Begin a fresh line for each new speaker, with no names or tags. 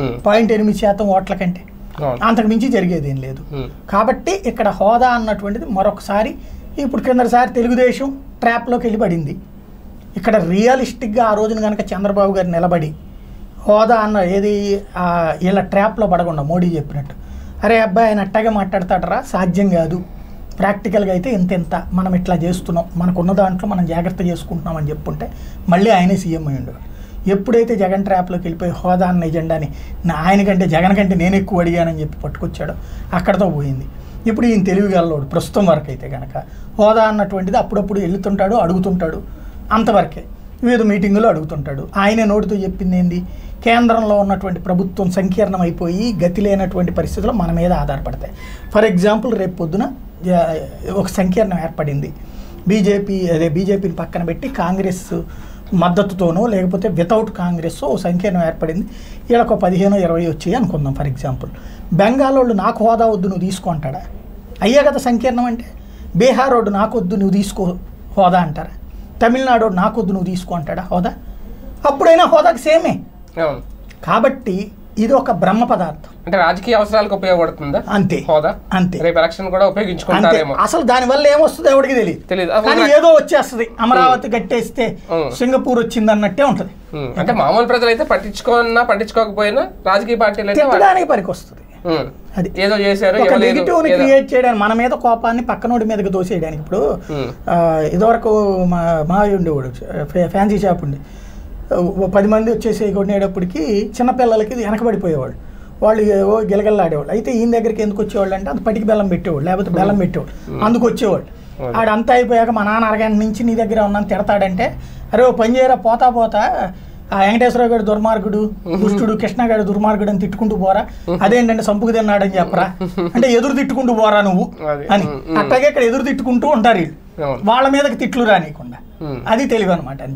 ఉమ్,
point ఎనిమిది శాతం ఓట్ల కంటే
అవును
అంతకు మించి జరిగేది ఏం లేదు
ఉమ్,
కాబట్టి ఇక్కడ హోదా అన్నటువంటిది మరొకసారి ఇప్పుడు కిందసారి తెలుగుదేశం ట్రాప్లోకి వెళ్ళి పడింది ఇక్కడ రియలిస్టిక్గా ఆ రోజున కనుక చంద్రబాబు గారు నిలబడి హోదా అన్న ఏది ఆ, వీళ్ళ ట్రాప్లో పడకుండా మోడీ చెప్పినట్టు అరే అబ్బాయి ఆయన అట్టగా మాట్లాడతాడరా సాధ్యం కాదు ప్రాక్టికల్గా అయితే ఇంత ఇంత మనం ఇట్లా చేస్తున్నాం మనకున్న దాంట్లో మనం జాగ్రత్త చేసుకుంటున్నాం అని చెప్పుంటే మళ్ళీ ఆయనే సీఎం అయ్యిండు ఎప్పుడైతే జగన్ ట్రాప్లోకి వెళ్ళిపోయి హోదా అన్న ఎజెండాని నా ఆయన కంటే జగన్ కంటే నేను ఎక్కువ అడిగానని చెప్పి పట్టుకొచ్చాడో అక్కడతో పోయింది ఇప్పుడు ఈయన తెలివిగలలోడు ప్రస్తుతం వరకు అయితే కనుక హోదా అన్నటువంటిది అప్పుడప్పుడు వెళ్తుంటాడు అడుగుతుంటాడు అంతవరకే వివిధ మీటింగులు అడుగుతుంటాడు ఆయన నోటితో చెప్పింది ఏంది కేంద్రంలో ఉన్నటువంటి ప్రభుత్వం సంకీర్ణం అయిపోయి గతి లేనటువంటి పరిస్థితుల్లో మన మీద ఆధారపడతాయి ఫర్ ఎగ్జాంపుల్ రేపు పొద్దున జ- ఒక సంకీర్ణం ఏర్పడింది బీజేపీ అదే బీజేపీని పక్కన పెట్టి కాంగ్రెస్ మద్దతుతోనో లేకపోతే వితౌట్ కాంగ్రెస్ ఓ సంకీర్ణం ఏర్పడింది వీళ్ళకు పదిహేను ఇరవై వచ్చాయి అనుకుందాం ఫర్ ఎగ్జాంపుల్ బెంగాల్ వాళ్ళు నాకు హోదా వద్దు నువ్వు తీసుకుంటాడా అయ్యే కదా సంకీర్ణం అంటే బీహార్ రోడ్డు నాకు వద్దు నువ్వు తీసుకో హోదా అంటారా తమిళనాడు వాడు నాకు వద్దు నువ్వు తీసుకో అంటాడా హోదా అప్పుడైనా హోదాకి సేమే
అవును
కాబట్టి ఇది ఒక బ్రహ్మ పదార్థం
అంటే రాజకీయ అవసరాలకు ఉపయోగపడుతుందా
అంతే
హోదా
అంతే
రేపు ఎలక్షన్ కూడా
అంతే
ఉపయోగించుకుంటారేమో
అసలు దానివల్ల ఏమొస్తుంది ఎవరికి తెలియదు
తెలీదు. అసలు
కానీ
నాకు-
ఏదో వచ్చేస్తుంది అమరావతి కట్టేస్తే
ఉం.
సింగపూర్ వచ్చింది అన్నట్టే ఉంటుంది
ఉమ్, అంటే మామూలు ప్రజలు అయితే పట్టించుకున్నా పట్టించుకోకపోయినా రాజకీయ పార్టీలు అయితే వా-
తిట్టడానికి పనికి వస్తుంది
ఉమ్,
అది
ఏదో చేశారు
ఒక
ఇవ్వలేదు,
నెగిటివ్ ని
ఏదో-
క్రియేట్ చేయడానికి మన మీద కోపాన్ని పక్కనోడి మీదకి దోసేయడానికి ఇప్పుడు
ఉమ్,
ఆ, ఇదివరకు మా మా ఉండేవాడు ఫ్యా- ఫ్యాన్సీ షాప్ ఉండి ఓ పది మంది వచ్చేసి కొనేటప్పటికి చిన్నపిల్లలకి ఇది వెనకబడిపోయేవాళ్ళు వాళ్ళు ఏవో గిలగిల్లాడేవాళ్ళు అయితే ఈయన దగ్గరికి ఎందుకు వచ్చేవాళ్ళు అంటే అంత పటికి బెల్లం పెట్టేవాళ్ళు లేకపోతే బెల్లం పెట్టేవాళ్ళు అందుకు వచ్చేవాళ్ళు ఆడంతా అయిపోయాక మా నాన్న అరగంట నుంచి నీ దగ్గర ఉన్నాను తిడతాడంటే అరే ఓ పని చేయరా పోతా పోతా ఆ వెంకటేశ్వర గారు దుర్మార్గుడు దుష్టుడు కృష్ణ గారు దుర్మార్గుడు అని తిట్టుకుంటూ పోరా అదేంటంటే సంపుకు తిన్నాడని చెప్పరా అంటే ఎదురు తిట్టుకుంటూ పోరా నువ్వు
అది,
అని
ఉమ్, ఉమ్.
అట్లాగే ఇక్కడ ఎదురు తిట్టుకుంటూ ఉంటారు వీళ్ళు
అవును
వాళ్ళ మీదకి తిట్లు రానియకుండా
ఉమ్.
అది తెలివి అనమాట